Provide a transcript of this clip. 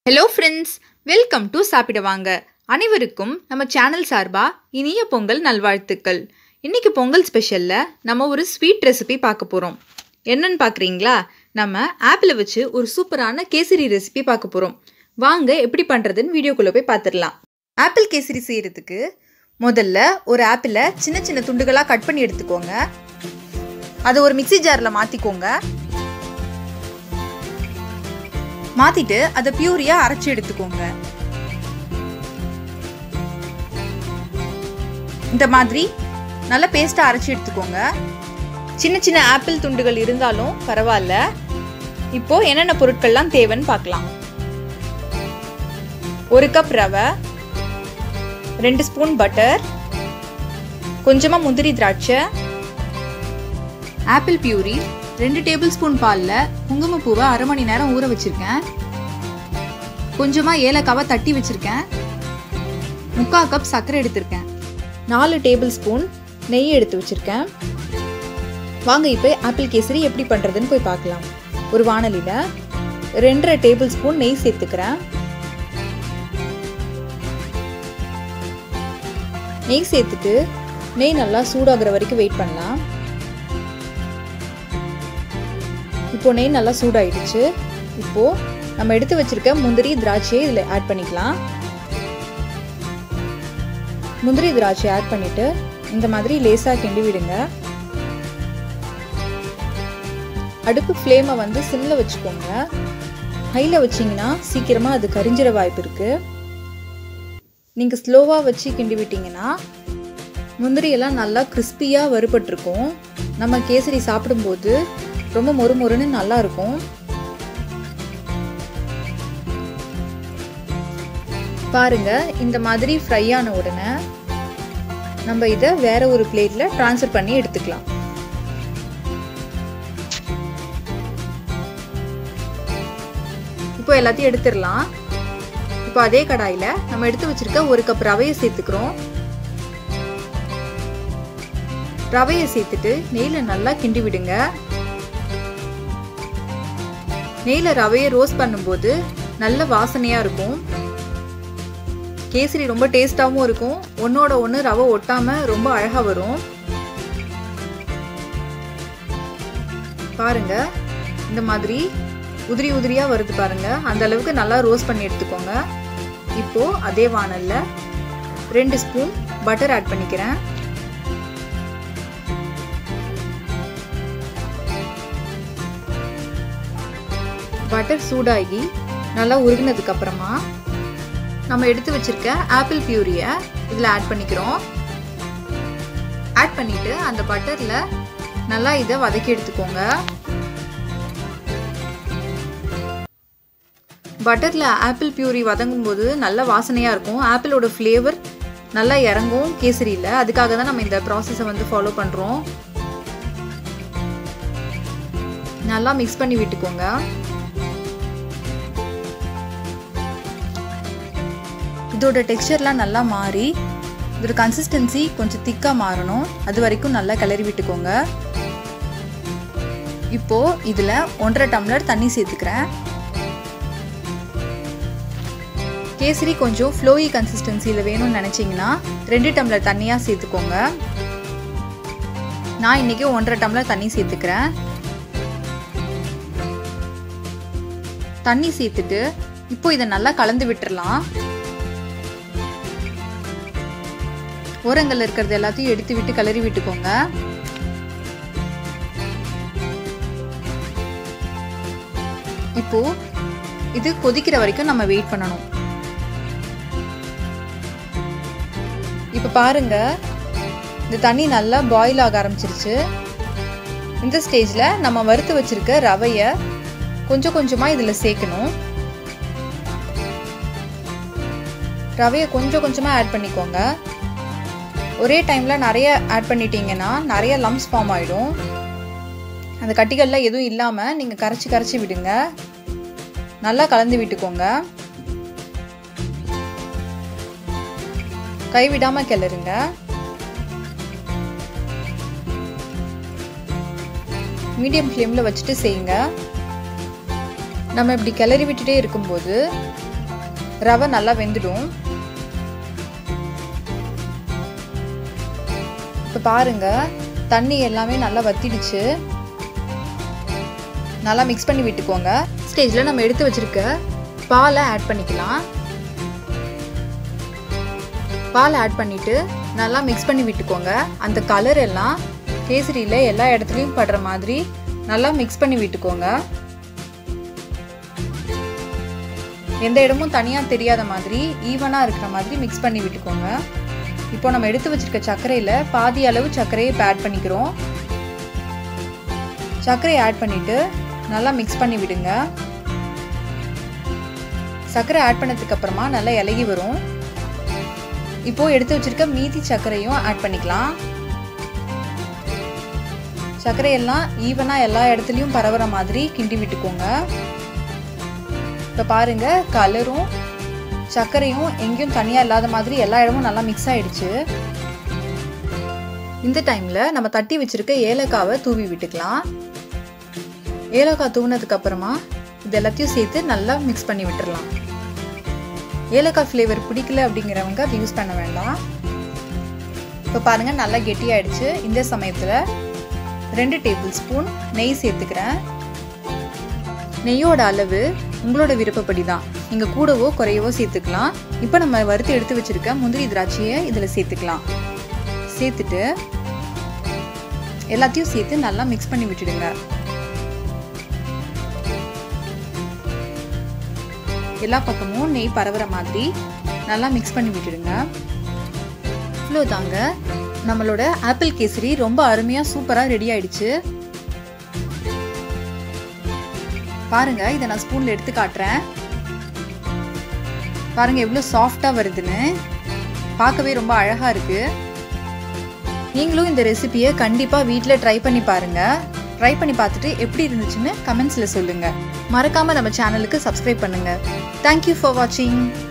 hello friends welcome to சாப்பிட வாங்க அனைவருக்கும் நம்ம சேனல் சார்பா இனிய பொங்கல் நல்வாழ்த்துக்கள் இன்னைக்கு பொங்கல் ஸ்பெஷலில் நம்ம ஒரு ஸ்வீட் ரெசிபி பார்க்க போகிறோம் என்னன்னு பார்க்குறீங்களா நம்ம ஆப்பிளை வச்சு ஒரு சூப்பரான கேசரி ரெசிபி பார்க்க போகிறோம் வாங்க எப்படி பண்ணுறதுன்னு வீடியோக்குள்ளே போய் பார்த்துடலாம் ஆப்பிள் கேசரி செய்கிறதுக்கு முதல்ல ஒரு ஆப்பிளை சின்ன சின்ன துண்டுகளாக கட் பண்ணி எடுத்துக்கோங்க அதை ஒரு மிக்ஸி ஜாரில் மாற்றிக்கோங்க மாத்திட்டு அதை பியூரியா அரைச்சு எடுத்துக்கோங்க இந்த மாதிரி நல்ல பேஸ்டா அரைச்சு எடுத்துக்கோங்க சின்ன சின்ன ஆப்பிள் துண்டுகள் இருந்தாலும் பரவாயில்ல இப்போ என்னென்ன பொருட்கள்லாம் தேவைன்னு பார்க்கலாம் ஒரு கப் ரவை ரெண்டு ஸ்பூன் பட்டர் கொஞ்சமாக முந்திரி திராட்சை ஆப்பிள் பியூரி ரெண்டு டேபிள் ஸ்பூன் பாலில் குங்குமப்பூவை அரை மணி நேரம் ஊற வச்சுருக்கேன் கொஞ்சமாக ஏலக்காவை தட்டி வச்சுருக்கேன் முக்கால் கப் சர்க்கரை எடுத்திருக்கேன் நாலு டேபிள் ஸ்பூன் நெய் எடுத்து வச்சுருக்கேன் வாங்க இப்போ ஆப்பிள் கேசரி எப்படி பண்ணுறதுன்னு போய் பார்க்கலாம் ஒரு வானலியில் ரெண்டரை டேபிள் ஸ்பூன் நெய் சேர்த்துக்கிறேன் நெய் சேர்த்துட்டு நெய் நல்லா சூடாகிற வரைக்கும் வெயிட் பண்ணலாம் இப்போ நெய் நல்லா சூடாயிடுச்சு இப்போ நம்ம எடுத்து வச்சிருக்க முந்திரி திராட்சையை இதில் ஆட் பண்ணிக்கலாம் முந்திரி திராட்சை ஆட் பண்ணிட்டு இந்த மாதிரி லேசாக கிண்டி விடுங்க அடுப்பு ஃப்ளேமை வந்து சிம்மில் வச்சுக்கோங்க ஹையில் வச்சிங்கன்னா சீக்கிரமாக அது கரிஞ்சிட வாய்ப்பு இருக்குது நீங்கள் ஸ்லோவாக வச்சு கிண்டி விட்டீங்கன்னா முந்திரியெல்லாம் நல்லா கிறிஸ்பியாக வறுபட்டிருக்கும் நம்ம கேசரி சாப்பிடும்போது ரொம்ப மொறு மொறுன்னு நல்லா இருக்கும் பாருங்க இந்த மாதிரி ஃப்ரை ஆன உடனே நம்ம இதை வேற ஒரு பிளேட்ல ட்ரான்ஸ்ஃபர் பண்ணி எடுத்துக்கலாம் இப்போ எல்லாத்தையும் எடுத்துடலாம் இப்போ அதே கடாயில நம்ம எடுத்து வச்சிருக்க ஒரு கப் ரவையை சேர்த்துக்கிறோம் ரவையை சேர்த்துட்டு நெய்ல நல்லா கிண்டி விடுங்க நெய்ல ரவையை ரோஸ்ட் பண்ணும்போது நல்ல வாசனையாக இருக்கும் கேசரி ரொம்ப டேஸ்டாகவும் இருக்கும் ஒன்றோட ஒன்று ரவை ஒட்டாமல் ரொம்ப அழகாக வரும் பாருங்க இந்த மாதிரி உதிரி உதிரியாக வருது பாருங்க அந்த அளவுக்கு நல்லா ரோஸ்ட் பண்ணி எடுத்துக்கோங்க இப்போ அதே வானல்ல ரெண்டு ஸ்பூன் பட்டர் ஆட் பண்ணிக்கிறேன் பட்டர் சூடாகி நல்லா உருகினதுக்கு அப்புறமா நம்ம எடுத்து வச்சிருக்க ஆப்பிள் பியூரியை இதில் ஆட் பண்ணிக்கிறோம் ஆட் பண்ணிட்டு அந்த பட்டரில் நல்லா இதை வதக்கி எடுத்துக்கோங்க பட்டரில் ஆப்பிள் பியூரி வதங்கும் போது நல்ல வாசனையாக இருக்கும் ஆப்பிளோட ஃப்ளேவர் நல்லா இறங்கும் கேசரியில் அதுக்காக தான் நம்ம இந்த ப்ராசஸை வந்து ஃபாலோ பண்ணுறோம் நல்லா மிக்ஸ் பண்ணி விட்டுக்கோங்க இதோட டெக்ஸ்சர்லாம் நல்லா மாறி இதோட கன்சிஸ்டன்சி கொஞ்சம் திக்காக மாறணும் அது வரைக்கும் நல்லா கிளறி விட்டுக்கோங்க இப்போ இதில் ஒன்றரை டம்ளர் தண்ணி சேர்த்துக்கிறேன் கேசரி கொஞ்சம் ஃப்ளோயி கன்சிஸ்டன்சியில் வேணும்னு நினச்சிங்கன்னா ரெண்டு டம்ளர் தண்ணியாக சேர்த்துக்கோங்க நான் இன்றைக்கி ஒன்றரை டம்ளர் தண்ணி சேர்த்துக்கிறேன் தண்ணி சேர்த்துட்டு இப்போ இதை நல்லா கலந்து விட்டுறலாம் ஓரங்கள்ல இருக்கிறது எல்லாத்தையும் எடுத்து விட்டு கிளறி விட்டுக்கோங்க இப்போ இது கொதிக்கிற வரைக்கும் நம்ம வெயிட் பண்ணணும் இப்போ பாருங்க இந்த தண்ணி நல்லா பாயில் ஆக ஆரம்பிச்சிருச்சு இந்த ஸ்டேஜில் நம்ம வறுத்து வச்சிருக்க ரவையை கொஞ்சம் கொஞ்சமாக இதில் சேர்க்கணும் ரவையை கொஞ்சம் கொஞ்சமாக ஆட் பண்ணிக்கோங்க ஒரே டைமில் நிறைய ஆட் பண்ணிட்டீங்கன்னா நிறைய லம்ஸ் ஃபார்ம் ஆகிடும் அந்த கட்டிகளில் எதுவும் இல்லாமல் நீங்கள் கரைச்சி கரைச்சி விடுங்க நல்லா கலந்து விட்டுக்கோங்க கைவிடாமல் கிளறுங்க மீடியம் ஃப்ளேமில் வச்சுட்டு செய்யுங்க நம்ம இப்படி கிளறி விட்டுட்டே இருக்கும்போது ரவை நல்லா வெந்துடும் இப்போ பாருங்க தண்ணி எல்லாமே நல்லா வத்திடுச்சு நல்லா மிக்ஸ் பண்ணி விட்டுக்கோங்க ஸ்டேஜில் நம்ம எடுத்து வச்சிருக்க பாலை ஆட் பண்ணிக்கலாம் பால் ஆட் பண்ணிட்டு நல்லா மிக்ஸ் பண்ணி விட்டுக்கோங்க அந்த கலர் எல்லாம் கேசரியில் எல்லா இடத்துலையும் படுற மாதிரி நல்லா மிக்ஸ் பண்ணி விட்டுக்கோங்க எந்த இடமும் தனியாக தெரியாத மாதிரி ஈவனாக இருக்கிற மாதிரி மிக்ஸ் பண்ணி விட்டுக்கோங்க இப்போ நம்ம எடுத்து வச்சிருக்க சர்க்கரையில் பாதி அளவு சர்க்கரையை இப்போ ஆட் பண்ணிக்கிறோம் சர்க்கரையை ஆட் பண்ணிவிட்டு நல்லா மிக்ஸ் பண்ணி விடுங்க சர்க்கரை ஆட் பண்ணதுக்கு அப்புறமா நல்லா இலகி வரும் இப்போ எடுத்து வச்சிருக்க மீதி சர்க்கரையும் ஆட் பண்ணிக்கலாம் சர்க்கரையெல்லாம் ஈவனாக எல்லா இடத்துலையும் பரவுற மாதிரி கிண்டி விட்டுக்கோங்க இப்போ பாருங்க கலரும் சர்க்கரையும் எங்கேயும் தனியாக இல்லாத மாதிரி எல்லா இடமும் நல்லா மிக்ஸ் ஆயிடுச்சு இந்த டைமில் நம்ம தட்டி வச்சிருக்க ஏலக்காவை தூவி விட்டுக்கலாம் ஏலக்காய் தூவினதுக்கு அப்புறமா இது எல்லாத்தையும் சேர்த்து நல்லா மிக்ஸ் பண்ணி விட்டுறலாம் ஏலக்காய் ஃப்ளேவர் பிடிக்கல அப்படிங்கிறவங்க அது யூஸ் பண்ண வேண்டாம் இப்போ பாருங்கள் நல்லா கெட்டியாயிடுச்சு இந்த சமயத்தில் ரெண்டு டேபிள் ஸ்பூன் நெய் சேர்த்துக்கிறேன் நெய்யோட அளவு உங்களோட விருப்பப்படி தான் நீங்கள் கூடவோ குறையவோ சேர்த்துக்கலாம் இப்போ நம்ம வறுத்து எடுத்து வச்சுருக்க முந்திரி திராட்சையை இதில் சேர்த்துக்கலாம் சேர்த்துட்டு எல்லாத்தையும் சேர்த்து நல்லா மிக்ஸ் பண்ணி விட்டுடுங்க எல்லா பக்கமும் நெய் பரவுற மாதிரி நல்லா மிக்ஸ் பண்ணி விட்டுடுங்க இவ்வளோ தாங்க நம்மளோட ஆப்பிள் கேசரி ரொம்ப அருமையாக சூப்பராக ரெடி ஆயிடுச்சு பாருங்க இதை நான் ஸ்பூனில் எடுத்து காட்டுறேன் பாருங்க எவ்வளோ சாஃப்டாக வருதுன்னு பார்க்கவே ரொம்ப அழகாக இருக்கு நீங்களும் இந்த ரெசிபியை கண்டிப்பாக வீட்டில் ட்ரை பண்ணி பாருங்க ட்ரை பண்ணி பார்த்துட்டு எப்படி இருந்துச்சுன்னு கமெண்ட்ஸில் சொல்லுங்கள் மறக்காமல் நம்ம சேனலுக்கு சப்ஸ்கிரைப் பண்ணுங்கள் தேங்க்யூ ஃபார் வாட்சிங்